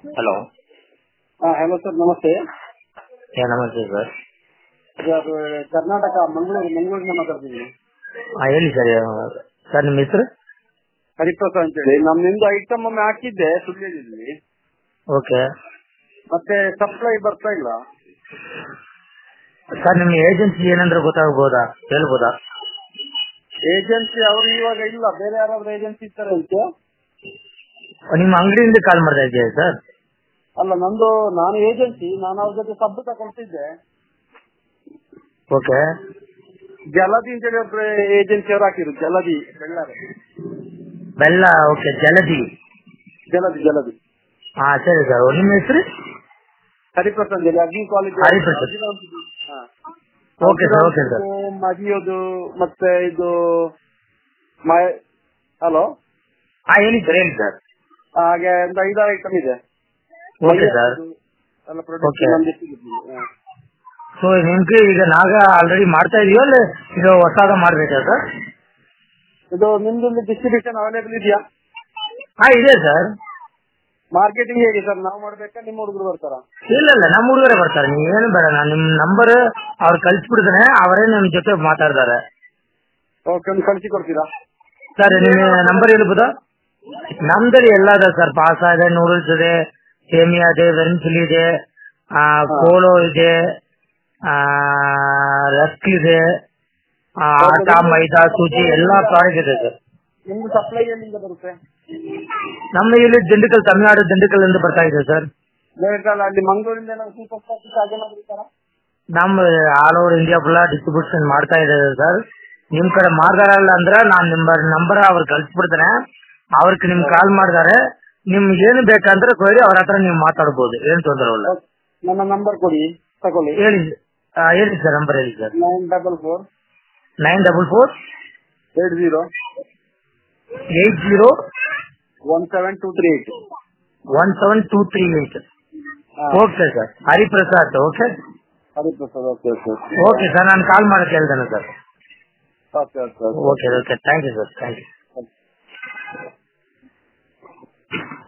Hello ಹಾ hello sir ನಮಸ್ತೆ ಯಾ ನಮಸ್ತೆ ಸರ್ ಸರ್ ಕರ್ನಾಟಕ ಮಂಗಳೂರು ಮಂಗಳೂರಿನ ಮಾತಾಡ್ತಿದ್ದೀನಿ ಹಾಂ ಹೇಳಿ ಸರ್ ಸರ್ ನಿಮ್ಮ ಹೆಸರು ಹರಿಪ್ರಸಾದ್ ಅಂತೇಳಿ ನಮ್ಮಿಂದ ಐಟಮ್ ಒಮ್ಮೆ ಹಾಕಿದ್ದೆ ಸುಳ್ಯದಲ್ಲಿ ಓಕೆ ಮತ್ತೆ ಸಪ್ಲೈ ಬರ್ತಾ ಇಲ್ಲ ಸರ್ ನಿಮ್ಮ ಏಜೆನ್ಸಿ ಏನಂದ್ರೆ ಗೊತ್ತಾಗ್ಬೋದಾ ಹೇಳ್ಬೋದಾ ಏಜೆನ್ಸಿ ಅವರು ಇವಾಗ ಇಲ್ಲ ಬೇರೆ ಯಾರಾದ್ರೂ ಏಜೆನ್ಸಿ ಇರ್ತಾರೆ ಅಂತೆ ನಿಮ್ಮ ಅಂಗಡಿಯಿಂದ ಕಾಲ್ ಮಾಡ್ತಾ ಇದ್ದೀರಾ ಸರ್ ಅಲ್ಲ ನಂದು ನಾನು ಏಜೆನ್ಸಿ ನಾನು ಅವ್ರ ಜೊತೆ ಸಬ್ಬು ತಗೊಳ್ತಿದ್ದೆ ಓಕೆ ಜಲದಿ ಅಂತೇಳಿ ಒಬ್ರು ಏಜೆನ್ಸಿ ಅವರು ಹಾಕಿದ್ರು ಜಲದಿ ಬೆಳ್ಳಾರೆ ಬೆಲ್ಲ ಓಕೆ ಜಲದಿ ಜಲದಿ ಜಲದಿ ಹಾಂ ಸರಿ ಸರ್ ನಿಮ್ಮ ಹೆಸರು ಹರಿಪ್ರಸಾದ್ ಹೇಳಿ Agni college Hariprasad. Okay sir okay sir ಮದಿಯೋದು ಮತ್ತೆ ಇದು ಹಲೋ ಹಾಂ ಹೇಳಿ ಸರ್ ಹೇಳಿ ಸರ್ ಹಾಗೆ ಒಂದು ಐದಾರು ಐಟಮ್ ಇದೆ ಓಕೆ ಸರ್ ಎಲ್ಲ ಪ್ರಾಡಕ್ಟ್ Okay. ನಮ್ದು ಸಿಗುತ್ತೆ. ಹಾ. ಸೊ ನಿಮ್ಗೆ ಈಗ ನಾಗ ಆಲ್ರೆಡಿ ಮಾಡ್ತಾ ಇದೆಯೋ ಅಲ್ಲ ಇದು ಹೊಸಾದ ಮಾಡ್ಬೇಕಾ ಸರ್ ಇದು ನಿಮ್ದು ಡಿಸ್ಟ್ರಿಬ್ಯೂಷನ್ ಅವೈಲೇಬಲ್ ಇದೆಯಾ ಹಾಂ ಇದೆ ಸರ್ ಮಾರ್ಕೆಟಿಂಗ್ ಹೇಗೆ ಸರ್ ನಾವು ಮಾಡ್ಬೇಕಾ ನಿಮ್ಮ ಹುಡುಗರು ಬರ್ತಾರ ಇಲ್ಲ ಇಲ್ಲ ನಮ್ಮ ಹುಡುಗರೇ ಬರ್ತಾರೆ ನೀವು ಏನು ಬೇಡ ನಾನು ನಿಮ್ಮ ನಂಬರ್ ಅವ್ರು ಕಳ್ಸಿಬಿಡ್ತಾನೆ ಅವರೇ ನಿಮ್ಮ ಜೊತೆ ಮಾತಾಡ್ತಾರೆ ಓಕೆ ಒಂದು ಕಳಿಸಿ ಕೊಡ್ತೀರಾ ಸರ್ ನಿಮ್ಮ ನಂಬರ್ ಹೇಳ್ಬೋದಾ ನಮ್ದಲ್ಲಿ ಎಲ್ಲ ಇದೆ ಸರ್ ಪಾಸ ಇದೆ ನೂಡಲ್ಸ್ ಇದೆ ಸೇಮಿಯಾ ಇದೆ ವೆನ್ಸಿಲ್ ಇದೆ ಆ, ಕೋಲೋ ಇದೆ ಆ, ರಸ್ಕ್ ಇದೆ ಆ, ಆಟ ಮೈದಾ ಸೂಜಿ ಎಲ್ಲಾ ಪ್ರಾಡಕ್ಟ್ ಇದೆ ಸರ್ ನಿಮ್ದು ಸಪ್ಲೈ ಎಲ್ಲಿಂದ ಬರುತ್ತೆ ನಮ್ಮ ಇಲ್ಲಿ ದಿಂಡಕಲ್ ತಮಿಳುನಾಡು ದಿಂಡಕಲ್ ಇಂದ ಬರ್ತಾ ಇದೆ ಸರ್ ಬೇಕಾದ್ರೆ ಅಲ್ಲಿ ಮಂಗಳೂರಿಂದ ನಾವು ಸೂಪರ್ ಸ್ಟಾಕ್ ಹಾಗೇನಾದ್ರು ಇರ್ತಾರಾ ನಮ್ಮ all over India full distribution ಮಾಡ್ತಾ ಇದ್ದಾರೆ ಸರ್ ನಿಮ್ ಕಡೆ ಮಾಡ್ದಾರಲ್ಲ ಅಂದ್ರ ನಾನ್ ನಿಮ್ ನಂಬರ್ ಅವ್ರು ಕಳ್ಸಿಬಿಡ್ತೇನೆ ಅವ್ರಿಗೆ ನಿಮ್ ಕಾಲ್ ಮಾಡ್ತಾರೆ ನಿಮ್ಗೆ ಏನು ಬೇಕಂದ್ರೆ ಕೊಡಿ ಅವ್ರ ಹತ್ರ ನೀವು ಮಾತಾಡ್ಬೋದು ಏನ್ ತೊಂದರೆ ಇಲ್ಲ ನನ್ನ ನಂಬರ್ ಕೊಡಿ ತಗೊಳ್ಳಿ ಹೇಳಿ ಆ, ಹೇಳಿ ಸರ್ ನಂಬರ್ ಹೇಳಿ sir nine double four nine double four eight zero eight zero one seven two three eight one seven two three eight okay sir Hariprasad okay Hariprasad okay okay okay sir ನಾನು call ಮಾಡಕ್ಕೆ ಹೇಳ್ತೇನೆ sir okay okay okay okay okay thank you sir thank you